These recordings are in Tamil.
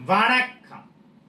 வணக்கம்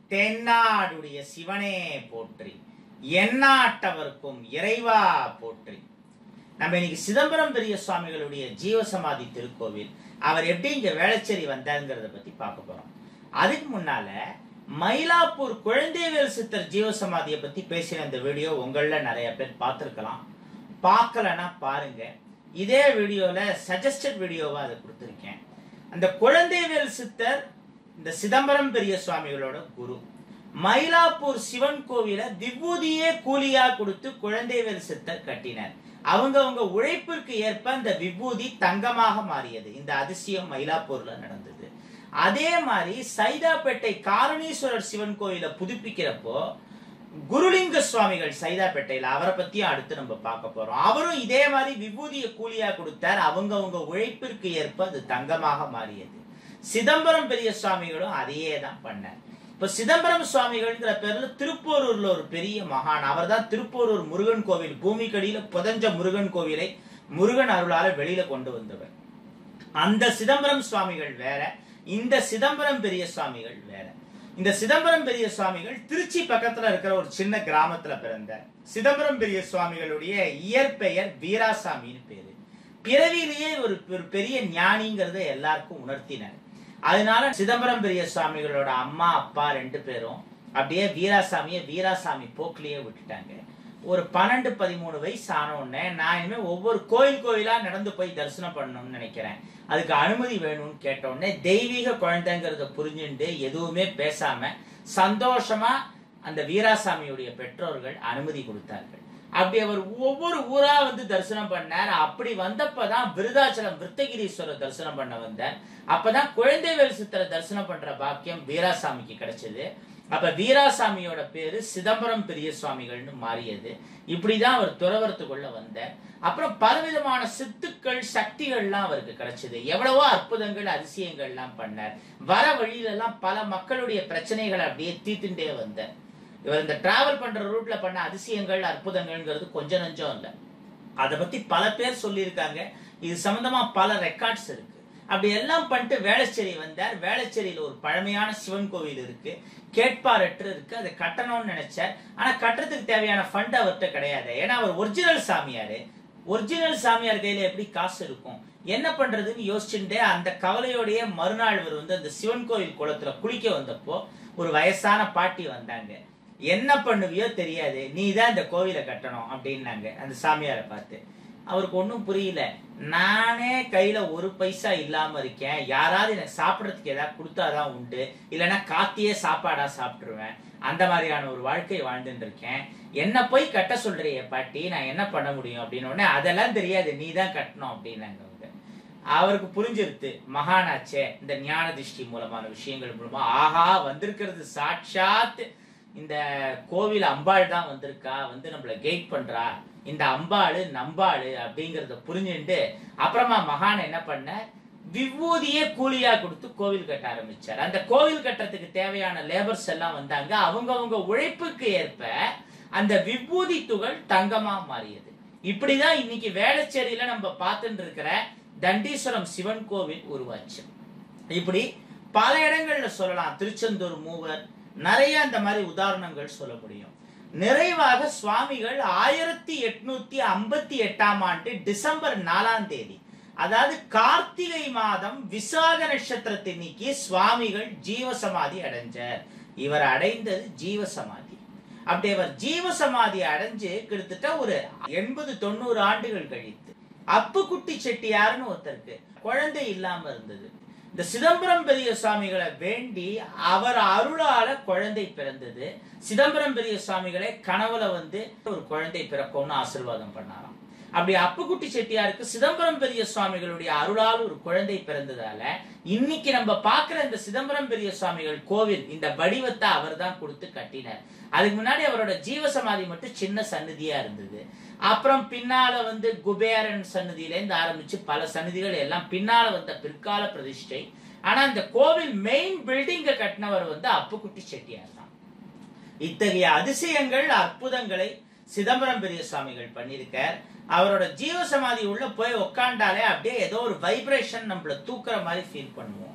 தென்னாடுடைய சிவனே போற்றி எந்நாட்டவர்க்கும் இறைவா போற்றி நம்ம இன்னைக்கு சிதம்பரம் பெரிய சுவாமிகளுடைய ஜீவசமாதி திருக்கோவில் அவர் எப்படி இங்க வேளச்சேரி வந்தாருங்கிறத பத்தி பார்க்க போறோம் அதுக்கு முன்னால மயிலாப்பூர் குழந்தைவேல் சித்தர் ஜீவசமாதியை பத்தி பேசின இந்த வீடியோ உங்கள நிறைய பேர் பார்த்திருக்கலாம் பார்க்கலன்னா பாருங்க இதே வீடியோல சஜஸ்டட் வீடியோவா அதை கொடுத்துருக்கேன் அந்த குழந்தைவேல் சித்தர் இந்த சிதம்பரம் பெரிய சுவாமிகளோட குரு மயிலாப்பூர் சிவன் கோவில விபூதியே கூலியா கொடுத்து குழந்தைவேல் சித்தர் கட்டினார் அவங்க அவங்க உழைப்பிற்கு ஏற்ப அந்த விபூதி தங்கமாக மாறியது இந்த அதிசயம் மயிலாப்பூர்ல நடந்தது அதே மாதிரி சைதாப்பேட்டை காரணீஸ்வரர் சிவன் கோயிலை புதுப்பிக்கிறப்போ குருலிங்க சுவாமிகள் சைதாப்பேட்டையில அவரை பத்தியும் அடுத்து நம்ம பார்க்க போறோம் அவரும் இதே மாதிரி விபூதியை கூலியா கொடுத்தார் அவங்க அவங்க உழைப்பிற்கு ஏற்ப அது தங்கமாக மாறியது சிதம்பரம் பெரிய சுவாமிகளும் அதையே தான் பண்ணார் இப்ப சிதம்பரம் சுவாமிகள்ங்கிற பேர்ல திருப்போரூர்ல ஒரு பெரிய மகான் அவர் தான் திருப்போரூர் முருகன் கோவில் பூமிக்கடியில புதஞ்ச முருகன் கோவிலை முருகன் அருளால வெளியில கொண்டு வந்தவர் அந்த சிதம்பரம் சுவாமிகள் வேற இந்த சிதம்பரம் பெரிய சுவாமிகள் வேற இந்த சிதம்பரம் பெரிய சுவாமிகள் திருச்சி பக்கத்துல இருக்கிற ஒரு சின்ன கிராமத்துல பிறந்தார் சிதம்பரம் பெரிய சுவாமிகளுடைய இயற்பெயர் வீராசாமின்னு பேரு பிறவியிலேயே ஒரு ஒரு பெரிய ஞானிங்கிறத எல்லாருக்கும் உணர்த்தினார் அதனால சிதம்பரம் பெரிய சுவாமிகளோட அம்மா அப்பா ரெண்டு பேரும் அப்படியே வீராசாமியை வீராசாமி போக்கிலேயே விட்டுட்டாங்க ஒரு பன்னெண்டு பதிமூணு வயசு ஆன உடனே நான் இனிமே ஒவ்வொரு கோயில் கோயிலா நடந்து போய் தரிசனம் பண்ணணும்னு நினைக்கிறேன் அதுக்கு அனுமதி வேணும்னு கேட்ட உடனே தெய்வீக குழந்தைங்கிறத புரிஞ்சுட்டு எதுவுமே பேசாம சந்தோஷமா அந்த வீராசாமியுடைய பெற்றோர்கள் அனுமதி கொடுத்தார்கள் அப்படி அவர் ஒவ்வொரு ஊரா வந்து தரிசனம் பண்ணார் அப்படி வந்தப்பதான் விருதாச்சலம் விருத்தகிரீஸ்வரர் தரிசனம் பண்ண வந்தார் அப்பதான் குழந்தைவேல் சித்தரை தரிசனம் பண்ற பாக்கியம் வீராசாமிக்கு கிடைச்சது அப்ப வீராசாமியோட பேரு சிதம்பரம் பெரிய சுவாமிகள்னு மாறியது இப்படிதான் அவர் துறவரத்துக்குள்ள வந்தார் அப்புறம் பலவிதமான சித்துக்கள் சக்திகள்லாம் அவருக்கு கிடைச்சது எவ்வளவோ அற்புதங்கள் அதிசயங்கள்லாம் பண்ணார் வர வழியில எல்லாம் பல மக்களுடைய பிரச்சனைகளை அப்படியே தீர்த்துட்டே வந்தார் இவர் இந்த டிராவல் பண்ற ரூட்ல பண்ண அதிசயங்கள் அற்புதங்கள்ங்கிறது கொஞ்சம் நஞ்சம் இல்லை அதை பத்தி பல பேர் சொல்லியிருக்காங்க இது சம்பந்தமா பல ரெக்கார்ட்ஸ் இருக்கு அப்படி எல்லாம் பண்ணிட்டு வேளச்சேரி வந்தார் வேளச்சேரியில ஒரு பழமையான சிவன் கோவில் இருக்கு கேட்பாரற்று இருக்கு அதை கட்டணும்னு நினைச்சார் ஆனா கட்டுறதுக்கு தேவையான ஃபண்ட் அவர்கிட்ட கிடையாது ஏன்னா அவர் ஒரிஜினல் சாமியாரு ஒரிஜினல் சாமியார் கையில எப்படி காசு இருக்கும் என்ன பண்றதுன்னு யோசிச்சுட்டே அந்த கவலையோடைய மறுநாள் இவர் வந்து அந்த சிவன் கோவில் குளத்துல குளிக்க வந்தப்போ ஒரு வயசான பாட்டி வந்தாங்க என்ன பண்ணுவியோ தெரியாது நீ தான் இந்த கோவிலை கட்டணும் அப்படின்னாங்க அந்த சாமியாரை பார்த்து அவருக்கு ஒன்றும் புரியல நானே கையில ஒரு பைசா இல்லாம இருக்கேன் யாராவது எனக்கு சாப்பிட்றதுக்கு ஏதாவது கொடுத்தாதான் உண்டு இல்லைன்னா காத்தியே சாப்பாடா சாப்பிட்டுருவேன் அந்த மாதிரியான ஒரு வாழ்க்கை வாழ்ந்துட்டு இருக்கேன் என்ன போய் கட்ட சொல்றிய பாட்டி நான் என்ன பண்ண முடியும் அப்படின்னு உடனே அதெல்லாம் தெரியாது நீ தான் கட்டணும் அப்படின்னாங்க அவங்க அவருக்கு புரிஞ்சிருத்து மகானாச்சே இந்த ஞான திருஷ்டி மூலமான விஷயங்கள் மூலமா ஆஹா வந்திருக்கிறது சாட்சாத் இந்த கோவில் அம்பாள் தான் வந்திருக்கா வந்து நம்மள கைட் பண்றா இந்த அம்பாளு நம்பாளு அப்படிங்கறத புரிஞ்சுட்டு அப்புறமா மகான் என்ன பண்ண விபூதியே கூலியா கொடுத்து கோவில் கட்ட ஆரம்பிச்சார் அந்த கோவில் கட்டுறதுக்கு தேவையான லேபர்ஸ் எல்லாம் வந்தாங்க அவங்க அவங்க உழைப்புக்கு ஏற்ப அந்த விபூதி துகள் தங்கமா மாறியது இப்படிதான் இன்னைக்கு வேளச்சேரியில நம்ம பார்த்துட்டு இருக்கிற தண்டீஸ்வரம் சிவன் கோவில் உருவாச்சு இப்படி பல இடங்கள்ல சொல்லலாம் திருச்செந்தூர் மூவர் நிறைய அந்த மாதிரி உதாரணங்கள் சொல்ல முடியும் நிறைவாக சுவாமிகள் ஆயிரத்தி எட்நூத்தி ஐம்பத்தி எட்டாம் ஆண்டு டிசம்பர் நாலாம் தேதி அதாவது கார்த்திகை மாதம் விசாக நட்சத்திரத்தின்னைக்கு சுவாமிகள் ஜீவசமாதி அடைஞ்சார் இவர் அடைந்தது ஜீவசமாதி அப்படி அவர் ஜீவசமாதி அடைஞ்சு கிட்டத்தட்ட ஒரு எண்பது தொண்ணூறு ஆண்டுகள் கழித்து அப்புக்குட்டி செட்டியார்னு ஒருத்தருக்கு குழந்தை இல்லாம இருந்தது இந்த சிதம்பரம் பெரிய சுவாமிகளை வேண்டி அவர் அருளால குழந்தை பிறந்தது சிதம்பரம் பெரிய சுவாமிகளை கனவுல வந்து ஒரு குழந்தை பிறக்கும்னு ஆசிர்வாதம் பண்ணாராம் அப்படி அப்புக்குட்டி செட்டியாருக்கு சிதம்பரம் பெரிய சுவாமிகளுடைய அருளால் ஒரு குழந்தை பிறந்ததால இன்னைக்கு நம்ம பார்க்கிற இந்த சிதம்பரம் பெரிய சுவாமிகள் கோவில் இந்த வடிவத்தை அவர் தான் கொடுத்து கட்டினார் அதுக்கு முன்னாடி அவரோட ஜீவசமாதி மட்டும் சின்ன சன்னதியா இருந்தது அப்புறம் பின்னால வந்து குபேரன் சன்னதியில இருந்து ஆரம்பிச்சு பல சன்னதிகள் எல்லாம் பின்னால வந்த பிற்கால பிரதிஷ்டை ஆனா இந்த கோவில் மெயின் பில்டிங்க கட்டினவர் வந்து அப்புக்குட்டி செட்டியார் தான் இத்தகைய அதிசயங்கள் அற்புதங்களை சிதம்பரம் பெரிய சுவாமிகள் பண்ணியிருக்கார் அவரோட ஜீவசமாதி உள்ள போய் உக்காண்டாலே அப்படியே ஏதோ ஒரு வைப்ரேஷன் நம்மள தூக்குற மாதிரி ஃபீல் பண்ணுவோம்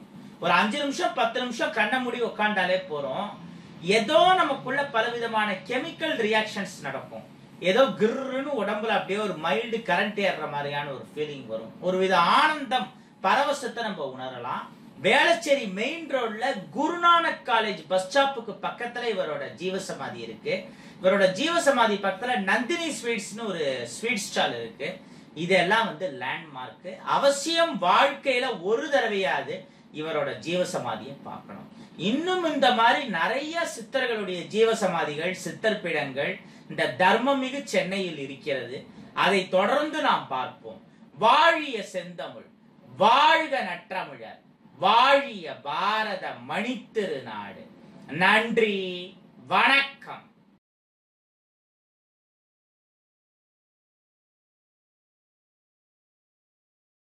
ஒரு அஞ்சு நிமிஷம் பத்து நிமிஷம் கண்ணை மூடி உட்காண்டாலே போறோம் ஏதோ நமக்குள்ள பலவிதமான கெமிக்கல் ரியாக்ஷன்ஸ் நடக்கும் ஏதோ கிர்ன்னு உடம்புல அப்படியே ஒரு மைல்டு கரண்ட் ஏறுற மாதிரியான ஒரு ஃபீலிங் வரும் ஒரு வித ஆனந்தம் பரவசத்தை நம்ம உணரலாம் வேளச்சேரி மெயின் ரோட்ல குருநானக் காலேஜ் பஸ் ஸ்டாப்புக்கு பக்கத்துல இவரோட ஜீவசமாதி இருக்கு இவரோட ஜீவசமாதி பக்கத்துல நந்தினி ஸ்வீட்ஸ்னு ஒரு ஸ்வீட் ஸ்டால் இருக்கு இதெல்லாம் வந்து லேண்ட்மார்க் அவசியம் வாழ்க்கையில ஒரு தடவையாவது இவரோட ஜீவசமாதியை பார்க்கணும் இன்னும் இந்த மாதிரி நிறைய சித்தர்களுடைய ஜீவசமாதிகள் சித்தர் பீடங்கள் இந்த தர்மமிகு சென்னையில் இருக்கிறது அதை தொடர்ந்து நாம் பார்ப்போம் வாழிய செந்தமிழ் வாழ்க நற்றமிழர் வாழிய பாரத மணித்திரு நாடு நன்றி வணக்கம்